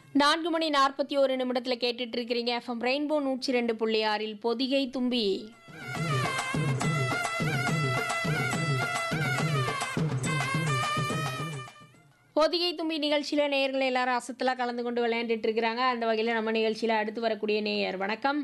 நான்கு மணி நாற்பத்தி ஒரு நிமிடத்தில் கேட்டுட்டு இருக்கிறீங்க எஃப்எம் ரெயின்போ நூற்றி ரெண்டு புள்ளி ஆறில் பொதிகை தும்பி பொதிகை தும்பி நிகழ்ச்சியில் நேயர்கள் எல்லாரும் அசத்தலாக கலந்து கொண்டு விளையாண்டுட்டு இருக்கிறாங்க அந்த வகையில் நம்ம நிகழ்ச்சியில் அடுத்து வரக்கூடிய நேயர் வணக்கம்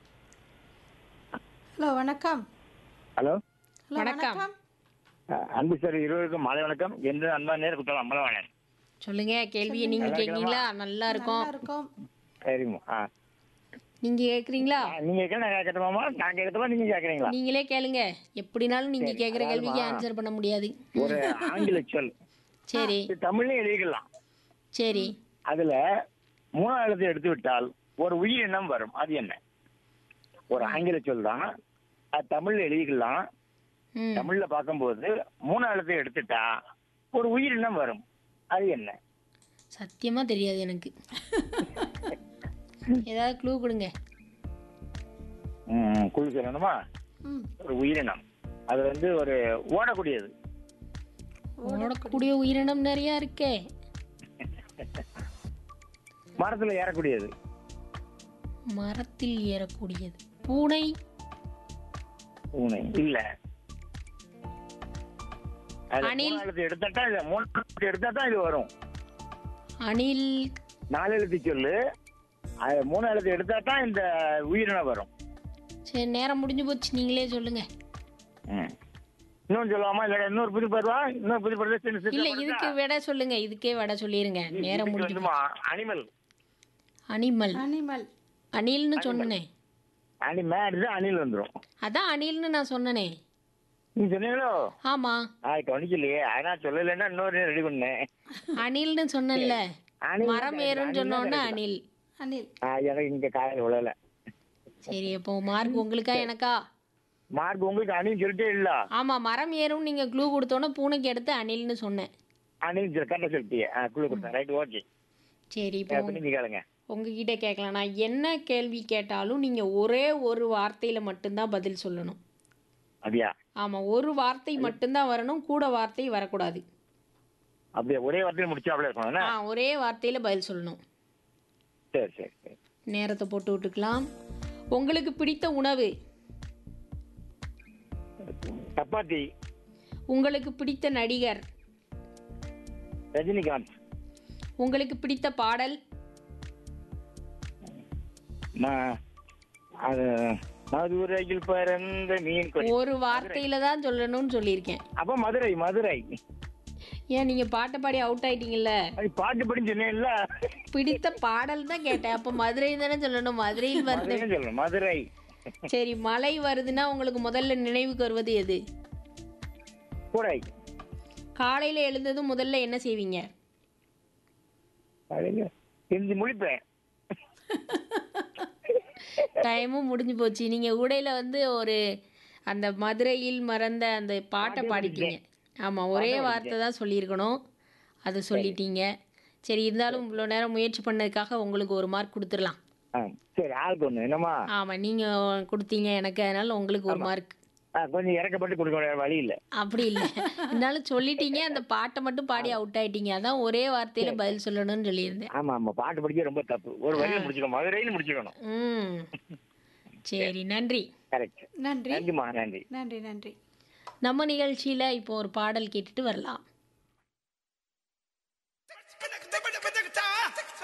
ஹலோ வணக்கம் ஹலோ ஹலோ வணக்கம். வணக்கம் அஹ் அன்பு சார் இருவருக்கும் மாலை வணக்கம் என்று அன்பா நேர் குற்றம் அம்பலவாணன் சொல்லுங்க கேள்வியை நீங்க கேட்குறீங்களா நல்லா இருக்கும் நல்லா இருக்கோம் சரிம்மா ஆ நீங்க கேட்குறீங்களா ஆ, நீங்க கேட்க நான் கேட்கட்டுமாமா நான் கேட்கட்டுமா நீங்க கேட்கறீங்களா நீங்களே கேளுங்க எப்படினாலும் நீங்க கேட்குற கேள்விக்கு அதாவதுமா. ஆன்சர் பண்ண முடியாது ஒரு ஆங்கில சொல் சரி இது தமிழ்லையும் எழுதிக்கலாம் சரி அதுல மூணாவது எழுத்தை எடுத்து விட்டால் ஒரு உயிரினம் வரும் அது என்ன ஒரு ஆங்கில சொல் தான் அது தமிழ்ல எழுதிக்கலாம் ம் தமிழ்ல பார்க்கும்போது மூணாவது எழுத்தை எடுத்துட்டா ஒரு உயிரினம் வரும் அது என்ன சத்தியமா தெரியாது எனக்கு ஏதாவது க்ளூ கொடுங்க ம், குழு சொல்லணுமா ம் ஒரு உயிரினம் அது வந்து ஒரு ஓடக்கூடியது ஓடக்கூடிய உயிரினம் நிறைய இருக்கே மரத்துல ஏறக்கூடியது மரத்தில் ஏறக்கூடியது பூனை பூனை இல்ல அது அணில். மூணு எழுத்து எடுத்தாட்டா இது மூணு எழுத்து எடுத்தா தான் இது வரும் அணில் நாலு எழுத்து சொல்லு அது மூணு எழுத்து எடுத்தா தான் இந்த உயிரினம் வரும் சரி நேரம் முடிஞ்சு போச்சு நீங்களே சொல்லுங்க ம். இன்னொன்னு சொல்லுவாமா இல்ல இன்னொரு புது பருவா இன்னொரு புது பருவா சின்ன சின்ன இல்ல பருவா? இதுக்கு விட சொல்லுங்க இதுக்கே விட சொல்லிருங்க இது- நேரம் இதுக்கு முடிஞ்சு வந்துமா அனிமல் அனிமல் அனிமல் அணில்னு சொன்னேன் அனிமேட் அணில் வந்துரும் அதான் அணில்னு நான் சொன்னனே நீ சொன்னீங்களோ ஆமா ஆ கவனிக்கலையே அதனால் சொல்லலைன்னா இன்னொரு ரெடி பண்ணேன் அணில்னு சொன்னேன்ல அணில் மரம் தான் ஏறும்னு அணில் தான் சொன்னோன்னே correct. அணில் அனில் ஆ, எனக்கு இங்க காலையில் விழல சரி அப்போ மார்க் உங்களுக்கா எனக்கா மார்க் உங்களுக்கு அணில் சொல்லிட்டே இல்ல ஆமா மரம் ஏறும் நீங்க க்ளூ கொடுத்தோன்னே பூனைக்கு எடுத்து அணில்னு சொன்னேன் அணில் சொல்லி கரெக்டாக சொல்லிட்டியே ஆ குழு கொடுத்தேன் ரைட் ஓகே சரி இப்போ அப்போ நீங்க கேளுங்க உங்ககிட்ட கேட்கலாம் நான் என்ன கேள்வி கேட்டாலும் நீங்க ஒரே ஒரு வார்த்தையில மட்டும்தான் பதில் சொல்லணும் அப்படியா ஆமா ஒரு வார்த்தை மட்டும்தான் வரணும் கூட வார்த்தை வரக்கூடாது அப்படியே ஒரே வார்த்தையில் முடிச்சா அப்படியே இருக்கணும் என்ன? ஆ ஒரே வார்த்தையில பதில் சொல்லணும் சரி சரி சரி நேரத்தை போட்டு விட்டுக்கலாம் உங்களுக்கு பிடித்த உணவு சப்பாத்தி உங்களுக்கு பிடித்த நடிகர் ரஜினிகாந்த் உங்களுக்கு பிடித்த பாடல் ம- அது மதுரையில் பிறந்த மீன் கொடி ஒரு வார்த்தையில தான் சொல்லணும்னு சொல்லியிருக்கேன் அப்ப மதுரை மதுரை ஏன் நீங்க பாட்டை பாடி அவுட் ஆயிட்டீங்கல்ல அது பாட்டு படி சொன்னேன்ல பிடித்த பாடல் தான் கேட்டேன் அப்ப மதுரை தானே சொல்லணும் மதுரையில் வருது மதுரைன்னு சொல்லணும் மதுரை சரி மழை வருதுன்னா உங்களுக்கு முதல்ல நினைவுக்கு வருவது எது கூடை காலையில எழுந்ததும் முதல்ல என்ன செய்வீங்க காலையில எழுந்து முழிப்பேன் டைமும் முடிஞ்சு போச்சு நீங்க உடையில வந்து ஒரு அந்த மதுரையில் மறந்த அந்த பாட்டை பாடிட்டீங்க ஆமா ஒரே வார்த்தை தான் சொல்லியிருக்கணும் அதை சொல்லிட்டீங்க சரி இருந்தாலும் இவ்வளோ நேரம் முயற்சி பண்ணதுக்காக உங்களுக்கு ஒரு மார்க் கொடுத்துடலாம் ஆ, சரி ஆளுக்கு ஒண்ணு என்னம்மா ஆமா நீங்க கொடுத்தீங்க எனக்கு அதனால உங்களுக்கு ஒரு மார்க் ஆ, கொஞ்சம் இறக்கப்பட்டு கொடுக்க வேண்டிய வழி இல்ல அப்படி இல்லை இருந்தாலும் சொல்லிட்டீங்க அந்த பாட்டை மட்டும் பாடி அவுட் ஆயிட்டீங்க அதான் ஒரே வார்த்தையில பதில் சொல்லணும்னு சொல்லியிருந்தேன் ஆமா ஆமா பாட்டு படிக்க ரொம்ப தப்பு ஒரு வழியில முடிச்சுக்கணும் மதுரையில முடிச்சுக்கணும் ம் சரி நன்றி கரெக்ட் நன்றி நன்றிம்மா நன்றி நன்றி நன்றி நம்ம நிகழ்ச்சியில இப்போ ஒரு பாடல் கேட்டுட்டு வரலாம் Tabata, tabata, tabata, tabata.